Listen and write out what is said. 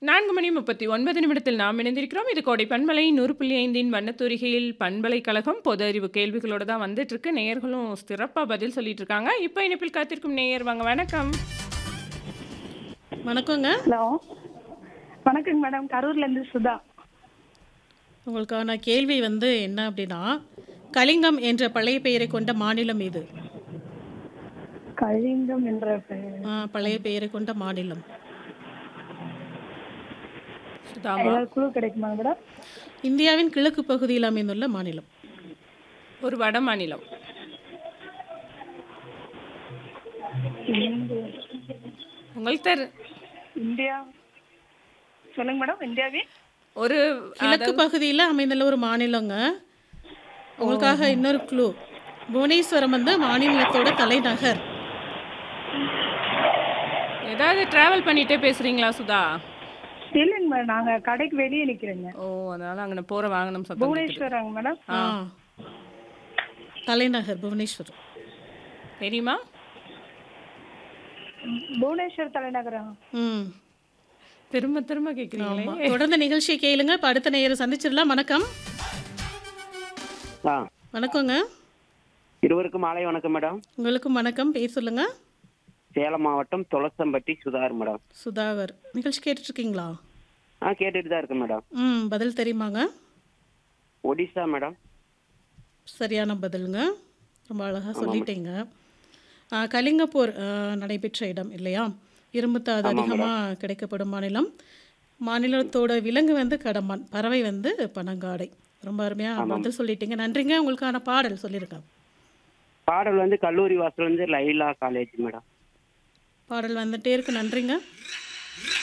நான்கு மணி முப்பத்தி ஒன்பது நிமிடத்தில் நாம் இணைந்திருக்கிறோம் இது கோடை பண்பலை நூறு புள்ளி ஐந்தின் வண்ணத்தூரிகையில் பண்பலைக்கழகம் பொது அறிவு கேள்விகளோட தான் வந்துட்டு இருக்கு நேயர்களும் சிறப்பாக பதில் சொல்லிட்டு இருக்காங்க இப்போ இணைப்பில் காத்திருக்கும் நேயர் வாங்க வணக்கம் வணக்கங்க ஹலோ வணக்கங்க மேடம் கரூர்ல இருந்து சுதா உங்களுக்கான கேள்வி வந்து என்ன அப்படின்னா கலிங்கம் என்ற பழைய பெயரை கொண்ட மாநிலம் இது கலிங்கம் என்ற பெயர். ஆ, பழைய பெயரை கொண்ட மாநிலம் சுதாமா ஏதாவது குழு கிடைக்குமா மேடம் இந்தியாவின் கிழக்கு பகுதியில் அமைந்துள்ள மாநிலம் ஒரு வட மாநிலம் இந்தியா உங்களுக்கு தெரு இந்தியா சொல்லுங்க மேடம் இந்தியாவே ஒரு கிழக்கு பகுதியில் அமைந்துள்ள ஒரு மாநிலங்க உங்களுக்காக இன்னொரு க்ளூ புவனேஸ்வரம் வந்து மாநிலத்தோட தலைநகர் ஏதாவது டிராவல் பண்ணிட்டே பேசுறீங்களா சுதா இல்லைங்க மேடம் நாங்க கடைக்கு வெளியே நிக்கிறேங்க ஓ அதனால அங்கே போற வாகனம் சத்தம் கேக்குது. புவனேஸ்வரங்க மேடம் ஆ தலைநகர் புவனேஸ்வரம் தெரியுமா புவனேஸ்வர் தலைநகரம் ம் திரும்ப திரும்ப கேட்குறீங்களே ஆமா. தொடர்ந்து நிகழ்ச்சியை கேளுங்க இப்போ அடுத்த நேயரை சந்திச்சிடலாம் வணக்கம் ஆ வணக்கங்க இருவருக்கும் மாலை வணக்கம் மேடம் உங்களுக்கும் வணக்கம் பேர் சொல்லுங்க சேலம் மாவட்டம் துளசம்பட்டி சுதாகர் மேடம் சுதாகர் நிகழ்ச்சி கேட்டுட்டு இருக்கீங்களா ஆ கேட்டுட்டு தான் இருக்கேன் மேடம் ம் பதில் தெரியுமாங்க ஒடிசா மேடம் சரியான பதிலுங்க ரொம்ப அழகாக சொல்லிட்டீங்க ஆ, கலிங்க போர் ஆ, நடைபெற்ற இடம் இல்லையா இரும்புத்தாது அதிகமாக கிடைக்கப்படும் மாநிலம் மாநிலத்தோட விலங்கு வந்து கடமான் பறவை வந்து பனங்காடை ரொம்ப அருமையாக பதில் சொல்லிட்டீங்க நன்றிங்க உங்களுக்கான பாடல் சொல்லியிருக்கேன் பாடல் வந்து கல்லூரி வாசல் வந்து லைலா காலேஜ் மேடம் பாடல் வந்துட்டே இருக்கு நன்றிங்க